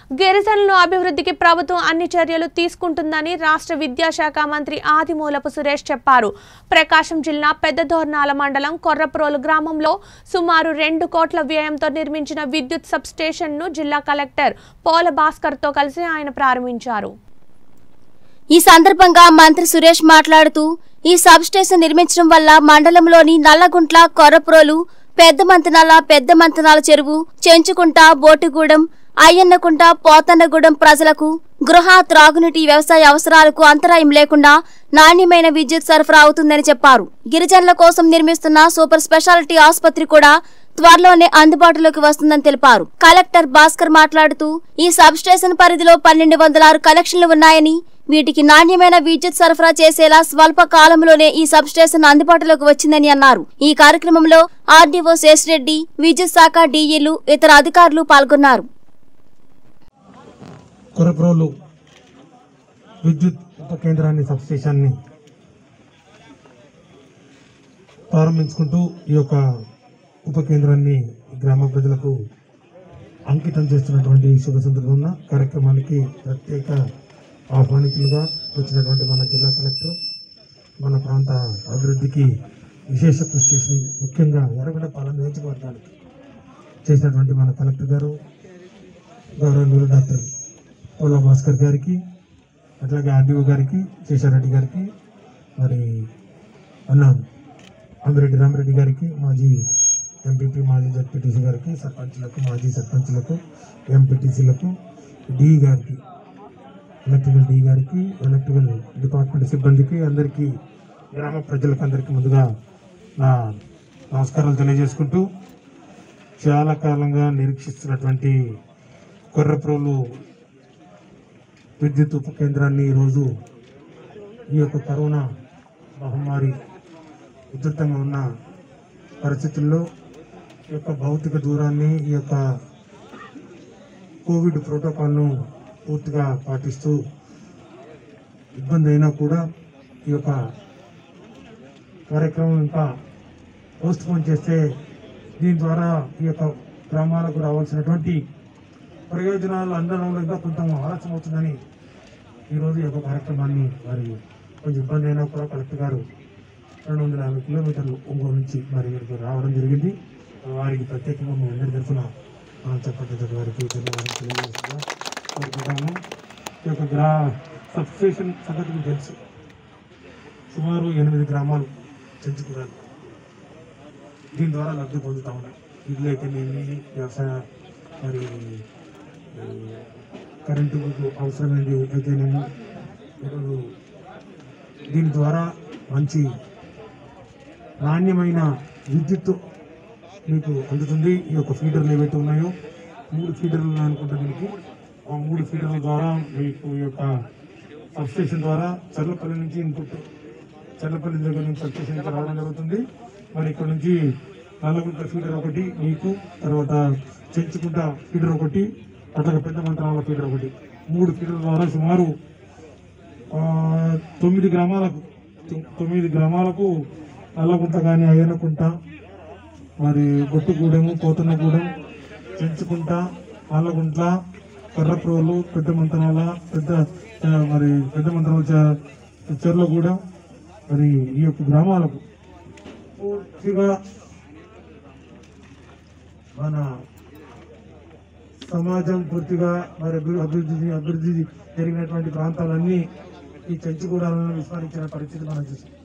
గిరిజనుల అభివృద్ధికి ప్రభుత్వం అన్ని చర్యలు తీసుకుంటుందని రాష్ట్ర విద్యాశాఖ మంత్రి ఆదిమూలపు సురేష్ చెప్పారు ప్రకాశం జిల్లా పెద్దదోర్నాల మండలం కొర్రప్రోలు గ్రామంలో సుమారు రెండు కోట్ల వ్యయంతో నిర్మించిన విద్యుత్ సబ్ స్టేషన్ను జిల్లా కలెక్టర్ పోల భాస్కర్తో కలిసి ఆయన ప్రారంభించారు ఈ సందర్భంగా మంత్రి సురేష్ మాట్లాడుతూ ఈ సబ్ స్టేషన్ నిర్మించడం వల్ల మండలంలోని నల్లగుంట్ల కొర్రప్రోలు పెద్ద మంతనాల పెద్ద మంతనాల చెరువు చెంచుకుంట బోటుగూడెం అయ్యన్నకుంట పోతన్నగూడెం ప్రజలకు గృహ త్రాగునీటి వ్యవసాయ అవసరాలకు అంతరాయం లేకుండా నాణ్యమైన విద్యుత్ సరఫరా అవుతుందని చెప్పారు గిరిజనుల కోసం నిర్మిస్తున్న సూపర్ స్పెషాలిటీ ఆసుపత్రి కూడా త్వరలోనే అందుబాటులోకి వస్తుందని తెలిపారు కలెక్టర్ భాస్కర్ మాట్లాడుతూ ఈ సబ్ స్టేషన్ పరిధిలో పన్నెండు వందల ఆరు కలెక్షన్లు ఉన్నాయని వీటికి నాణ్యమైన విద్యుత్ సరఫరా చేసేలా స్వల్ప కాలంలోనే ఈ సబ్ స్టేషన్ అందుబాటులోకి వచ్చిందని అన్నారు ఈ కార్యక్రమంలో ఆర్డీఓ శేషిరెడ్డి విద్యుత్ శాఖ డీఈలు ఇతర అధికారులు పాల్గొన్నారు కొరప్రోలు విద్యుత్ ఉప కేంద్రాన్ని సబ్స్టేషన్ని ప్రారంభించుకుంటూ ఈ యొక్క ఉప కేంద్రాన్ని గ్రామ ప్రజలకు అంకితం చేస్తున్నటువంటి ఈ శుభ సందర్భంలో కార్యక్రమానికి ప్రత్యేక ఆహ్వానితులుగా వచ్చినటువంటి మన జిల్లా కలెక్టర్ మన ప్రాంత అభివృద్ధికి విశేష కృషి చేసి ముఖ్యంగా ఎర్రగొండపాలెం నియోజకవర్గానికి చేసినటువంటి మన కలెక్టర్ గారు గౌరవనీయులు డాక్టర్ పోలా భాస్కర్ గారికి అట్లాగే ఆర్డీఓ గారికి శేషారెడ్డి గారికి మరి అన్న అమిరెడ్డి రామరెడ్డి గారికి మాజీ ఎంపీపీ మాజీ జడ్పీటీసీ గారికి సర్పంచ్లకు మాజీ సర్పంచ్లకు ఎంపీటీసీలకు డి గారికి ఎలక్ట్రికల్ డి గారికి ఎలక్ట్రికల్ డిపార్ట్మెంట్ సిబ్బందికి అందరికీ గ్రామ ప్రజలకు అందరికీ ముందుగా నా నమస్కారాలు తెలియజేసుకుంటూ చాలా కాలంగా నిరీక్షిస్తున్నటువంటి కొర్రప్రోలు విద్యుత్ ఉప కేంద్రాన్ని ఈరోజు ఈ యొక్క కరోనా మహమ్మారి ఉధృతంగా ఉన్న పరిస్థితుల్లో ఈ యొక్క భౌతిక దూరాన్ని ఈ యొక్క కోవిడ్ ప్రోటోకాల్ను పూర్తిగా పాటిస్తూ ఇబ్బంది అయినా కూడా ఈ యొక్క కార్యక్రమం ఇంకా పోస్ట్ పోన్ చేస్తే దీని ద్వారా ఈ యొక్క గ్రామాలకు రావాల్సినటువంటి ప్రయోజనాలు అందడంలో ఇంకా కొంత ఆలస్యం అవుతుందని ఈరోజు ఈ యొక్క కార్యక్రమాన్ని మరి కొంచెం ఇబ్బంది అయినా కూడా కలెక్టర్ గారు రెండు వందల యాభై కిలోమీటర్లు ఒంగోలు నుంచి మరి ఇక్కడికి రావడం జరిగింది వారికి ప్రత్యేకంగా మేము అందరి తరఫున చెప్పట్లేదు వారికి ధన్యవాదాలు తెలియజేస్తున్నా కోరుకుంటాము ఈ యొక్క గ్రా సబ్స్టేషన్ సంగతి మీకు తెలుసు సుమారు ఎనిమిది గ్రామాలు చెంచుకున్నారు దీని ద్వారా లబ్ధి పొందుతా ఉన్నాయి ఇల్లు అయితేనేమి వ్యవసాయ మరి ఆ, కరెంటు అవసరమైనది అయితేనేమి ఈరోజు దీని ద్వారా మంచి నాణ్యమైన విద్యుత్ మీకు అందుతుంది ఈ యొక్క ఫీడర్లు ఏవైతే ఉన్నాయో మూడు ఫీడర్లు ఉన్నాయి అనుకుంటా దీనికి ఆ మూడు ఫీడర్ల ద్వారా మీకు ఈ యొక్క సబ్స్టేషన్ ద్వారా చర్లపల్లి నుంచి ఇన్పుట్ చర్లపల్లి దగ్గర నుంచి సబ్స్టేషన్ నుంచి రావడం జరుగుతుంది మరి ఇక్కడ నుంచి నల్లగుంట ఫీడర్ ఒకటి మీకు తర్వాత చెంచుకుంట ఫీడర్ ఒకటి అట్లాగే పెద్ద మంత్రాల ఫీడర్ ఒకటి మూడు ఫీడర్ల ద్వారా సుమారు ఆ, తొమ్మిది గ్రామాలకు తొ- తొమ్మిది గ్రామాలకు నల్లగుంట కానీ అయ్యనకుంట మరి గొట్టుగూడెము పోతన్నగూడెం చెంచుకుంట నల్లగుంట్ల కర్రప్రోలు పెద్ద మంతనాల పెద్ద ఆ, మరి పెద్ద మంతనాల చ- చెర్లగూడెం మరి ఈ యొక్క గ్రామాలకు పూర్తిగా మన సమాజం పూర్తిగా మరి అభి- అభివృద్ధి అభివృద్ధి జరిగినటువంటి ప్రాంతాలన్నీ ఈ చెంచుగూడాలను విస్మరించిన పరిస్థితి మనం చూసాం